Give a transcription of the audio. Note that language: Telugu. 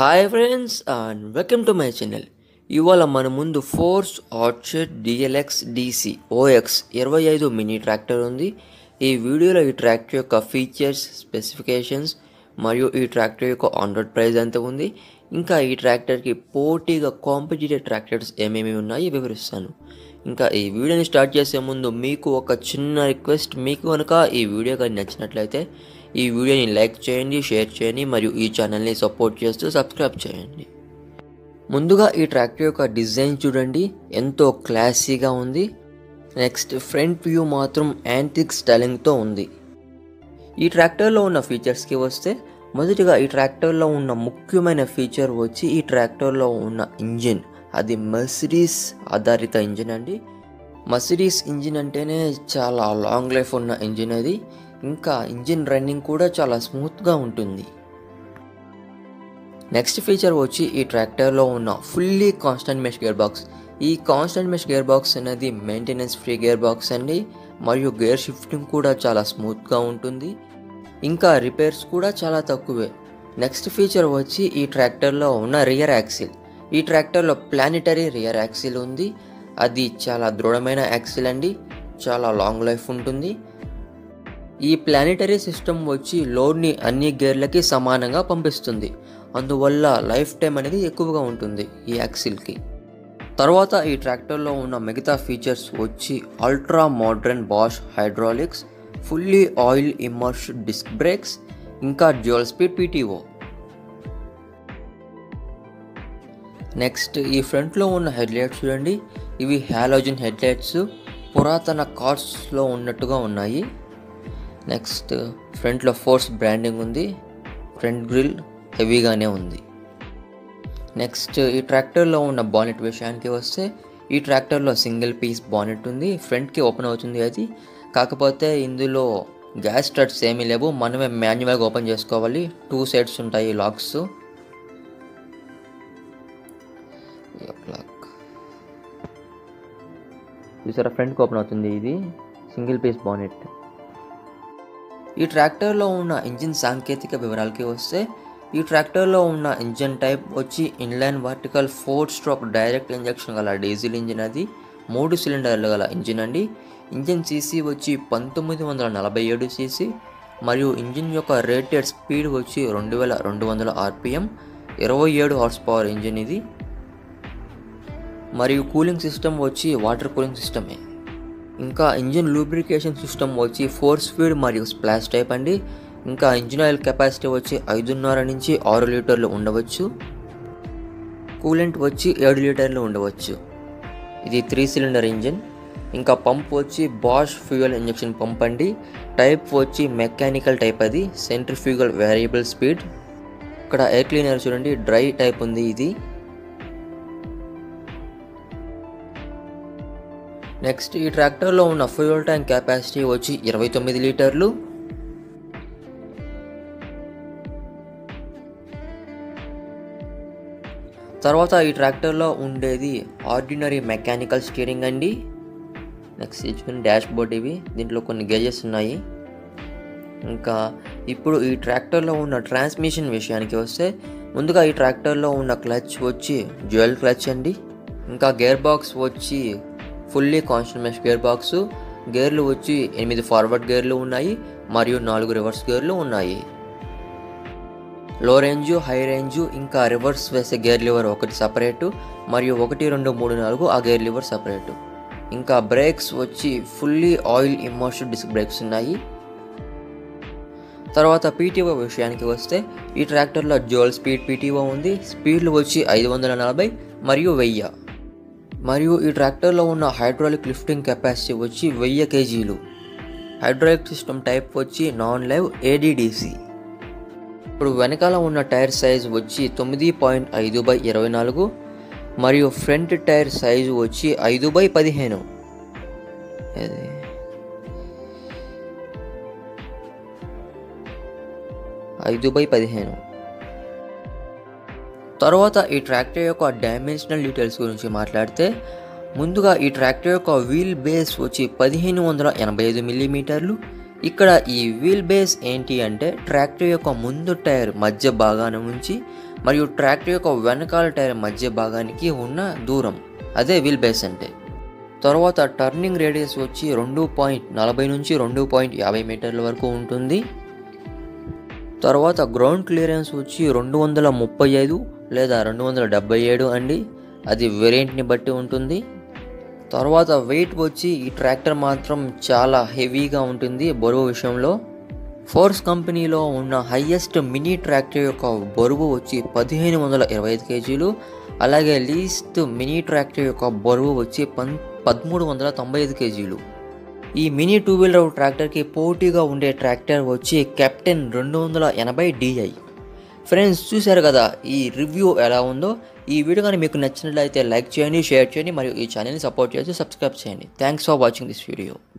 hi friends and welcome to my channel ఇవాళ మన ముందు Force Orchard DLX DC OX ఇరవై ఐదు మినీ ట్రాక్టర్ ఉంది ఈ వీడియోలో ఈ ట్రాక్టర్ యొక్క ఫీచర్స్ స్పెసిఫికేషన్స్ మరియు ఈ ట్రాక్టర్ యొక్క ఆన్ రోడ్ ప్రైస్ ఎంత ఉంది ఇంకా ఈ ట్రాక్టర్కి పోటీగా కాంపిటేటివ్ ట్రాక్టర్స్ ఏమేమి ఉన్నాయి వివరిస్తాను ఇంకా ఈ వీడియోని స్టార్ట్ చేసే ముందు మీకు ఒక చిన్న రిక్వెస్ట్ మీకు కనుక ఈ వీడియో కానీ నచ్చినట్లయితే ఈ వీడియోని లైక్ చేయండి షేర్ చేయండి మరియు ఈ ఛానల్ని సపోర్ట్ చేస్తూ సబ్స్క్రైబ్ చేయండి ముందుగా ఈ ట్రాక్టర్ యొక్క డిజైన్ చూడండి ఎంతో క్లాసీగా ఉంది నెక్స్ట్ ఫ్రంట్ వ్యూ మాత్రం యాంటిక్ స్టైలింగ్తో ఉంది ఈ ట్రాక్టర్లో ఉన్న ఫీచర్స్కి వస్తే మొదటిగా ఈ ట్రాక్టర్లో ఉన్న ముఖ్యమైన ఫీచర్ వచ్చి ఈ ట్రాక్టర్లో ఉన్న ఇంజిన్ అది మర్సిడీస్ ఆధారిత ఇంజిన్ అండి మర్సిడీస్ ఇంజిన్ అంటేనే చాలా లాంగ్ లైఫ్ ఉన్న ఇంజిన్ అది ఇంకా ఇంజిన్ రన్నింగ్ కూడా చాలా స్మూత్గా ఉంటుంది నెక్స్ట్ ఫీచర్ వచ్చి ఈ ట్రాక్టర్లో ఉన్న fully constant mesh gear box ఈ కాన్స్టెంట్ మెష్ గేర్ బాక్స్ అనేది మెయింటెనెన్స్ ఫ్రీ గేర్ బాక్స్ అండి మరియు గేర్ షిఫ్టింగ్ కూడా చాలా స్మూత్గా ఉంటుంది ఇంకా రిపేర్స్ కూడా చాలా తక్కువే నెక్స్ట్ ఫీచర్ వచ్చి ఈ ట్రాక్టర్లో ఉన్న రియర్ యాక్సిల్ ఈ ట్రాక్టర్లో ప్లానిటరీ రియర్ యాక్సిల్ ఉంది అది చాలా దృఢమైన యాక్సిల్ అండి చాలా లాంగ్ లైఫ్ ఉంటుంది ఈ ప్లానిటరీ సిస్టమ్ వచ్చి లోడ్ని అన్ని గేర్లకి సమానంగా పంపిస్తుంది అందువల్ల లైఫ్ టైం అనేది ఎక్కువగా ఉంటుంది ఈ యాక్సిల్కి తర్వాత ఈ ట్రాక్టర్లో ఉన్న మిగతా ఫీచర్స్ వచ్చి ultra modern Bosch hydraulics fully oil immersed disc brakes ఇంకా డ్యూయల్ స్పీడ్ పీటీఓ నెక్స్ట్ ఈ ఫ్రంట్లో ఉన్న హెడ్లైట్స్ చూడండి ఇవి హాలోజన్ హెడ్లైట్స్ పురాతన కార్స్లో ఉన్నట్టుగా ఉన్నాయి నెక్స్ట్ ఫ్రంట్లో ఫోర్స్ బ్రాండింగ్ ఉంది ఫ్రంట్ గ్రిల్ హెవీగానే ఉంది నెక్స్ట్ ఈ ట్రాక్టర్లో ఉన్న బానెట్ విషయానికి వస్తే ఈ ట్రాక్టర్లో సింగిల్ పీస్ బానెట్ ఉంది ఫ్రంట్కి ఓపెన్ అవుతుంది అది కాకపోతే ఇందులో గ్యాస్ స్టడ్స్ ఏమీ లేవు మనమే మాన్యువల్గా ఓపెన్ చేసుకోవాలి టూ సైడ్స్ ఉంటాయి లాక్స్ లాక్ చూసారా ఫ్రంట్కి ఓపెన్ అవుతుంది ఇది సింగిల్ పీస్ బానెట్ ఈ ట్రాక్టర్లో ఉన్న ఇంజిన్ సాంకేతిక వివరాలకి వస్తే ఈ ట్రాక్టర్లో ఉన్న ఇంజిన్ టైప్ వచ్చి inline vertical four stroke direct injection గల డీజిల్ ఇంజిన్ అది మూడు సిలిండర్లు గల ఇంజిన్ అండి ఇంజిన్ సీసీ వచ్చి పంతొమ్మిది వందల నలభై ఏడు సీసీ మరియు ఇంజిన్ యొక్క రేటెడ్ స్పీడ్ వచ్చి రెండు వేల రెండు వందల ఆర్పిఎం ఇరవై ఏడు హార్స్ పవర్ ఇంజిన్ ఇది మరియు కూలింగ్ సిస్టమ్ వచ్చి వాటర్ కూలింగ్ సిస్టమే ఇంకా ఇంజిన్ లూబ్రికేషన్ సిస్టమ్ వచ్చి ఫోర్ స్పీడ్ మరియు స్ప్లాష్ టైప్ అండి ఇంకా ఇంజిన్ ఆయిల్ కెపాసిటీ వచ్చి ఐదున్నర నుంచి ఆరు లీటర్లు ఉండవచ్చు కూలెంట్ వచ్చి ఏడు లీటర్లు ఉండవచ్చు ఇది త్రీ సిలిండర్ ఇంజిన్ ఇంకా పంప్ వచ్చి బాష్ ఫ్యూయల్ ఇంజెక్షన్ పంప్ అండి టైప్ వచ్చి మెకానికల్ టైప్ అది సెంట్రిఫ్యూగల్ వేరియబుల్ స్పీడ్ ఇక్కడ ఎయిర్ క్లీనర్ చూడండి డ్రై టైప్ ఉంది ఇది నెక్స్ట్ ఈ ట్రాక్టర్లో ఉన్న ఫ్యూయల్ ట్యాంక్ కెపాసిటీ వచ్చి ఇరవై తొమ్మిది లీటర్లు తర్వాత ఈ ట్రాక్టర్లో ఉండేది ఆర్డినరీ మెకానికల్ స్టీరింగ్ అండి నెక్స్ట్ ఇచ్చుకుని డాష్ బోర్డ్ ఇవి దీంట్లో కొన్ని గేజెస్ ఉన్నాయి ఇంకా ఇప్పుడు ఈ ట్రాక్టర్లో ఉన్న ట్రాన్స్మిషన్ విషయానికి వస్తే ముందుగా ఈ ట్రాక్టర్లో ఉన్న క్లచ్ వచ్చి జ్యువెల్ క్లచ్ అండి ఇంకా గేర్ బాక్స్ వచ్చి fully constant mesh gear box గేర్లు వచ్చి ఎనిమిది ఫార్వర్డ్ గేర్లు ఉన్నాయి మరియు నాలుగు రివర్స్ గేర్లు ఉన్నాయి లో రేంజ్ హై రేంజ్ ఇంకా రివర్స్ వేసే గేర్ లివర్ ఒకటి సపరేటు మరియు ఒకటి రెండు మూడు నాలుగు ఆ గేర్ లివర్ సపరేటు ఇంకా బ్రేక్స్ వచ్చి fully oil immersed disc brakes ఉన్నాయి తర్వాత పీటీఓ విషయానికి వస్తే ఈ ట్రాక్టర్లో జ్యువల్ స్పీడ్ పీటీఓ ఉంది స్పీడ్లు వచ్చి ఐదు వందల నలభై మరియు వెయ్యి మరియు ఈ ట్రాక్టర్లో ఉన్న హైడ్రాలిక్ లిఫ్టింగ్ కెపాసిటీ వచ్చి వెయ్యి కేజీలు హైడ్రాలిక్ సిస్టమ్ టైప్ వచ్చి నాన్ లైవ్ ఏడీడీసీ ఇప్పుడు వెనకాల ఉన్న టైర్ సైజ్ వచ్చి తొమ్మిది పాయింట్ ఐదు బై ఇరవై నాలుగు మరియు ఫ్రంట్ టైర్ సైజు వచ్చి ఐదు బై పదిహేను ఐదు బై పదిహేను తర్వాత ఈ ట్రాక్టర్ యొక్క డైమెన్షనల్ డీటెయిల్స్ గురించి మాట్లాడితే ముందుగా ఈ ట్రాక్టర్ యొక్క వీల్ బేస్ వచ్చి పదిహేను వందల ఎనభై ఐదు మిల్లీమీటర్లు ఇక్కడ ఈ వీల్ బేస్ ఏంటి అంటే ట్రాక్టర్ యొక్క ముందు టైర్ మధ్య భాగాన నుంచి మరియు ట్రాక్టర్ యొక్క వెనకాల టైర్ మధ్య భాగానికి ఉన్న దూరం అదే వీల్ బేస్ అంటే తర్వాత టర్నింగ్ రేడియస్ వచ్చి రెండు పాయింట్ నలభై నుంచి రెండు పాయింట్ యాభై మీటర్ల వరకు ఉంటుంది తర్వాత గ్రౌండ్ క్లియరెన్స్ వచ్చి రెండు వందల ముప్పై ఐదు లేదా రెండు వందల డెబ్బై ఏడు అండి అది వేరియంట్ని బట్టి ఉంటుంది తర్వాత వెయిట్ వచ్చి ఈ ట్రాక్టర్ మాత్రం చాలా హెవీగా ఉంటుంది బరువు విషయంలో ఫోర్స్ కంపెనీలో ఉన్న హయ్యెస్ట్ మినీ ట్రాక్టర్ యొక్క బరువు వచ్చి పదిహేను వందల ఇరవై ఐదు కేజీలు అలాగే లీస్ట్ మినీ ట్రాక్టర్ యొక్క బరువు వచ్చి పన్ పదమూడు వందల తొంభై ఐదు కేజీలు ఈ మినీ టూ వీలర్ ట్రాక్టర్కి పోటీగా ఉండే ట్రాక్టర్ వచ్చి కెప్టెన్ రెండు వందల ఎనభై డిఐ ఫ్రెండ్స్ చూశారు కదా ఈ రివ్యూ ఎలా ఉందో ఈ వీడియో కానీ మీకు నచ్చినట్లయితే లైక్ చేయండి షేర్ చేయండి మరియు ఈ ఛానల్ని సపోర్ట్ చేసి సబ్స్క్రైబ్ చేయండి thanks for watching this video